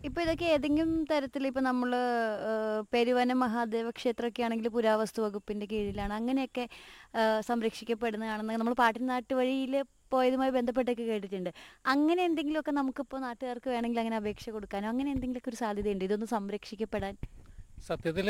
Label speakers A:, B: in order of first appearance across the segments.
A: ഇപ്പൊ ഇതൊക്കെ ഏതെങ്കിലും തരത്തിൽ ഇപ്പൊ നമ്മള് ഏഹ്, പെരുവന മഹാദേവ ക്ഷേത്രമൊക്കെ ആണെങ്കിൽ പുരാവസ്തു വകുപ്പിന്റെ കീഴിലാണ് അങ്ങനെയൊക്കെ ഏഹ്, സംരക്ഷിക്കപ്പെടുന്നതാണെന്ന് നമ്മൾ പാട്ടിൻ നാട്ടുവഴിയിൽ പോയതുമായി ബന്ധപ്പെട്ടൊക്കെ കേട്ടിട്ടുണ്ട് അങ്ങനെ എന്തെങ്കിലുമൊക്കെ നമുക്കിപ്പോൾ നാട്ടുകാർക്ക് വേണമെങ്കിൽ അങ്ങനെ അപേക്ഷ കൊടുക്കാനോ അങ്ങനെ എന്തെങ്കിലുമൊക്കെ ഒരു സാധ്യതയുണ്ട് ഇതൊന്ന് സംരക്ഷിക്കപ്പെടാൻ
B: സത്യത്തിൽ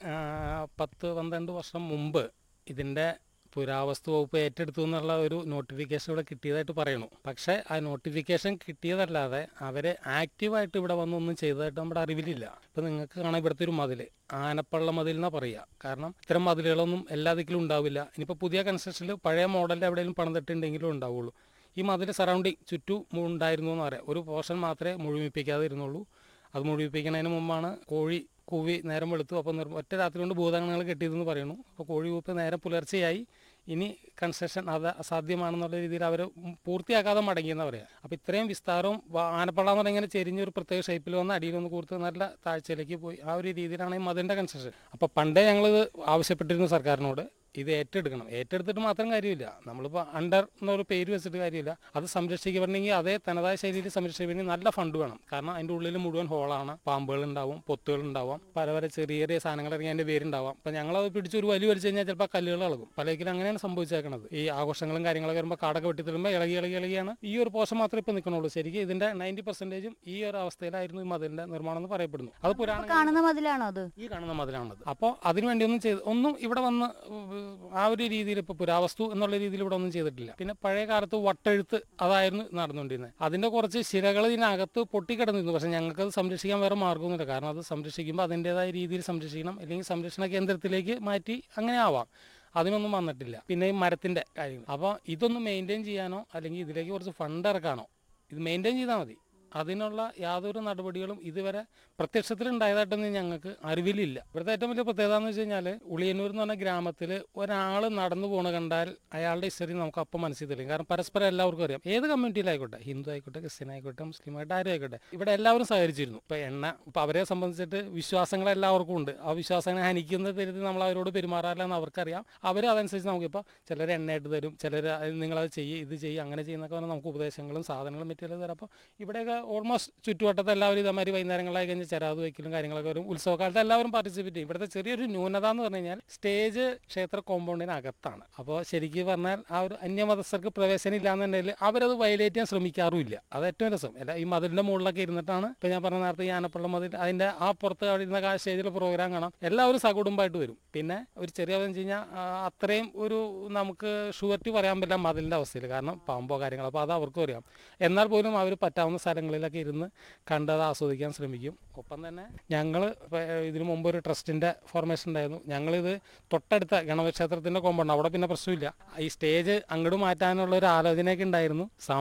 B: പത്ത് പന്ത്രണ്ട് വർഷം മുമ്പ് ഇതിൻ്റെ പുരാവസ്തു വകുപ്പ് ഏറ്റെടുത്തു എന്നുള്ള ഒരു നോട്ടിഫിക്കേഷൻ ഇവിടെ കിട്ടിയതായിട്ട് പറയണു പക്ഷേ ആ നോട്ടിഫിക്കേഷൻ കിട്ടിയതല്ലാതെ അവർ ആക്റ്റീവായിട്ട് ഇവിടെ വന്ന് ഒന്നും ചെയ്തതായിട്ട് നമ്മുടെ അറിവിലില്ല ഇപ്പം നിങ്ങൾക്ക് കാണാം ഇവിടുത്തെ ഒരു മതിൽ ആനപ്പള്ള മതിൽ എന്നാണ് പറയുക കാരണം ഇത്തരം മതിലുകളൊന്നും എല്ലാ ദിക്കിലും ഉണ്ടാവില്ല ഇനിയിപ്പോൾ പുതിയ കൺസ്ട്രക്ഷനിൽ പഴയ മോഡലിൽ എവിടെയെങ്കിലും പണിതിട്ടുണ്ടെങ്കിലും ഉണ്ടാവുള്ളൂ ഈ മതിൽ സറൗണ്ടിങ് ചുറ്റും ഉണ്ടായിരുന്നു എന്ന് പറയാം ഒരു പോർഷൻ മാത്രമേ മുഴുമിപ്പിക്കാതെ ഇരുന്നുള്ളൂ അത് മുഴുവിപ്പിക്കുന്നതിന് മുമ്പാണ് കോഴി കൂവി നേരം വെളുത്തു അപ്പോൾ നിർ ഒറ്റ രാത്രി കൊണ്ട് ഭൂതഗണങ്ങൾ കെട്ടിയതെന്ന് പറയുന്നു അപ്പോൾ കോഴി കൂപ്പ് നേരം പുലർച്ചെയായി ഇനി കൺസ്ട്രക്ഷൻ അത് അസാധ്യമാണെന്നുള്ള രീതിയിൽ അവർ പൂർത്തിയാക്കാതെ മടങ്ങിയെന്ന് പറയാം അപ്പോൾ ഇത്രയും വിസ്താരവും വ- ആനപ്പള്ള എന്ന് പറഞ്ഞാൽ ഇങ്ങനെ ചെരിഞ്ഞ ഒരു പ്രത്യേക ഷേപ്പിൽ വന്ന് അടിയിൽ ഒന്ന് കൂർത്ത് നല്ല താഴ്ചയിലേക്ക് പോയി ആ ഒരു രീതിയിലാണ് ഈ മതിൻ്റെ കൺസ്ട്രക്ഷൻ അപ്പോൾ പണ്ടേ ഞങ്ങളിത് ആവശ്യപ്പെട്ടിരുന്നു സർക്കാരിനോട് ഇത് ഏറ്റെടുക്കണം ഏറ്റെടുത്തിട്ട് മാത്രം കാര്യമില്ല നമ്മളിപ്പോൾ അണ്ടർ എന്നൊരു പേര് വെച്ചിട്ട് കാര്യമില്ല അത് സംരക്ഷിക്കപ്പെടണമെങ്കിൽ അതേ തനതായ ശൈലിയിൽ സംരക്ഷിക്കണമെങ്കിൽ നല്ല ഫണ്ട് വേണം കാരണം അതിൻ്റെ ഉള്ളിൽ മുഴുവൻ ഹോളാണ് പാമ്പുകൾ ഉണ്ടാവും പൊത്തുകൾ ഉണ്ടാവാം പല പല ചെറിയ ചെറിയ സാധനങ്ങൾ ഇറങ്ങി അതിൻ്റെ പേരുണ്ടാവാം അപ്പം ഞങ്ങളത് പിടിച്ച് ഒരു വലി വലിച്ചു കഴിഞ്ഞാൽ ചിലപ്പോൾ കല്ലുകൾ ഇളകും പലതിലും അങ്ങനെയാണ് സംഭവിച്ചേക്കണത് ഈ ആഘോഷങ്ങളും കാര്യങ്ങളൊക്കെ വരുമ്പോൾ കാടൊക്കെ വെട്ടിത്തരുമ്പോൾ ഇളകി ഇളകി ഇളകിയാണ് ഈ ഒരു പോഷൻ മാത്രമേ ഇപ്പോൾ നിൽക്കണുള്ളൂ ശരിക്കും ഇതിൻ്റെ നയൻറ്റി പെർസെൻറ്റേജും ഈ ഒരു അവസ്ഥയിലായിരുന്നു ഈ മതിലിൻ്റെ നിർമ്മാണം എന്ന് പറയപ്പെടുന്നു അത് പുരാണ
A: കാണുന്ന മതിലാണോ അത്
B: ഈ കാണുന്ന മതിലാണത് അപ്പോൾ അതിനുവേണ്ടി ഒന്നും ചെയ്ത് ഒന്നും ഇവിടെ വന്ന് ഉം, ആ ഒരു രീതിയിൽ ഇപ്പോൾ പുരാവസ്തു എന്നുള്ള രീതിയിൽ ഇവിടെ ഒന്നും ചെയ്തിട്ടില്ല പിന്നെ പഴയ കാലത്ത് വട്ടെഴുത്ത് അതായിരുന്നു നടന്നുകൊണ്ടിരുന്നത് അതിൻ്റെ കുറച്ച് ശിലകൾ ഇതിനകത്ത് പൊട്ടിക്കിടന്നിരുന്നു പക്ഷേ ഞങ്ങൾക്കത് സംരക്ഷിക്കാൻ വേറെ മാർഗ്ഗമൊന്നുമില്ല കാരണം അത് സംരക്ഷിക്കുമ്പോൾ അതിൻ്റെതായ രീതിയിൽ സംരക്ഷിക്കണം അല്ലെങ്കിൽ സംരക്ഷണ കേന്ദ്രത്തിലേക്ക് മാറ്റി അങ്ങനെ ആവാം അതിനൊന്നും വന്നിട്ടില്ല പിന്നെ ഈ മരത്തിൻ്റെ കാര്യങ്ങൾ അപ്പോൾ ഇതൊന്ന് മെയിൻറ്റെയിൻ ചെയ്യാനോ അല്ലെങ്കിൽ ഇതിലേക്ക് കുറച്ച് ഫണ്ട് ഇറക്കാനോ ഇത് മെയിൻറ്റെയിൻ ചെയ്താൽ മതി അതിനുള്ള യാതൊരു നടപടികളും ഇതുവരെ പ്രത്യക്ഷത്തിലുണ്ടായതായിട്ടൊന്നും ഞങ്ങൾക്ക് അറിവിലില്ല ഇവിടുത്തെ ഏറ്റവും വലിയ പ്രത്യേകത എന്ന് വെച്ച് കഴിഞ്ഞാൽ ഉളിയന്നൂർ എന്ന് പറഞ്ഞ ഗ്രാമത്തിൽ ഒരാൾ നടന്നു പോണ കണ്ടാൽ അയാളുടെ ഹിസ്റ്ററി നമുക്ക് അപ്പം മനസ്സിൽ തെളിയും കാരണം പരസ്പരം എല്ലാവർക്കും അറിയാം ഏത് കമ്മ്യൂണിറ്റിയിലായിക്കോട്ടെ ഹിന്ദു ആയിക്കോട്ടെ ക്രിസ്ത്യൻ ആയിക്കോട്ടെ മുസ്ലിം ആയിട്ട് ആരും ആയിക്കോട്ടെ ഇവിടെ എല്ലാവരും സഹകരിച്ചിരുന്നു ഇപ്പം എണ്ണ ഇപ്പം അവരെ സംബന്ധിച്ചിട്ട് വിശ്വാസങ്ങൾ എല്ലാവർക്കും ഉണ്ട് ആ വിശ്വാസങ്ങളെ ഹനിക്കുന്ന തരത്തിൽ നമ്മൾ അവരോട് പെരുമാറാറില്ല എന്ന് അവർക്കറിയാം അവർ അതനുസരിച്ച് നമുക്കിപ്പോൾ ചിലർ എണ്ണയായിട്ട് തരും ചിലർ നിങ്ങളത് ചെയ്യ് ഇത് ചെയ്യ് അങ്ങനെ ചെയ്യുന്നൊക്കെ പറഞ്ഞാൽ നമുക്ക് ഉപദേശങ്ങളും സാധനങ്ങളും മെറ്റീരിയൽ തരാം അപ്പോൾ ഇവിടെയൊക്കെ ഓൾമോസ്റ്റ് ചുറ്റുവട്ടത്ത് എല്ലാവരും ഇതേമാതിരി വൈകുന്നേരങ്ങളായി കഴിഞ്ഞ് ചെരാത് വയ്ക്കലും കാര്യങ്ങളൊക്കെ വരും ഉത്സവകാലത്ത് എല്ലാവരും പാർട്ടിസിപ്പേറ്റ് ചെയ്യും ഇവിടുത്തെ ചെറിയൊരു ന്യൂനത എന്ന് പറഞ്ഞു കഴിഞ്ഞാൽ സ്റ്റേജ് ക്ഷേത്ര കോമ്പൗണ്ടിനകത്താണ് അപ്പോൾ ശരിക്കും പറഞ്ഞാൽ ആ ഒരു അന്യമതസ്ഥർക്ക് പ്രവേശനം ഇല്ലാന്നുണ്ടെങ്കിൽ അവരത് വയലേറ്റ് ചെയ്യാൻ ശ്രമിക്കാറുമില്ല അത് ഏറ്റവും രസം അല്ല ഈ മതിലിൻ്റെ മുകളിലൊക്കെ ഇരുന്നിട്ടാണ് ഇപ്പോൾ ഞാൻ പറഞ്ഞ നേരത്തെ ഈ ആനപ്പള്ള മതിൽ അതിൻ്റെ ആ പുറത്ത് അവിടെ ഇരുന്ന ആ സ്റ്റേജിൽ പ്രോഗ്രാം കാണാം എല്ലാവരും സകുടുംബമായിട്ട് വരും പിന്നെ ഒരു ചെറിയ എന്ന് വെച്ച് കഴിഞ്ഞാൽ ആ, അത്രയും ഒരു നമുക്ക് ഷുവർട്ടി പറയാൻ പറ്റില്ല മതിലിൻ്റെ അവസ്ഥയിൽ കാരണം പാമ്പോ കാര്യങ്ങളോ അപ്പോൾ അത് അവർക്കും അറിയാം എന്നാൽ പോലും അവർ പറ്റാവുന്ന സ്ഥലങ്ങളിലൊക്കെ ഇരുന്ന് കണ്ടത് ആസ്വദിക്കാൻ ശ്രമിക്കും ഒപ്പം തന്നെ ഞങ്ങൾ ഇതിനു മുമ്പ് ഒരു ട്രസ്റ്റിൻ്റെ ഫോർമേഷൻ ഉണ്ടായിരുന്നു ഞങ്ങളിത് തൊട്ടടുത്ത ഗണപതി ക്ഷേത്രത്തിൻ്റെ കോമ്പൗണ്ട് അവിടെ പിന്നെ പ്രശ്നമില്ല ഈ സ്റ്റേജ് അങ്ങോട്ട് മാറ്റാനുള്ള ഒരു ആലോചനയൊക്കെ ഉണ്ടായിരുന്നു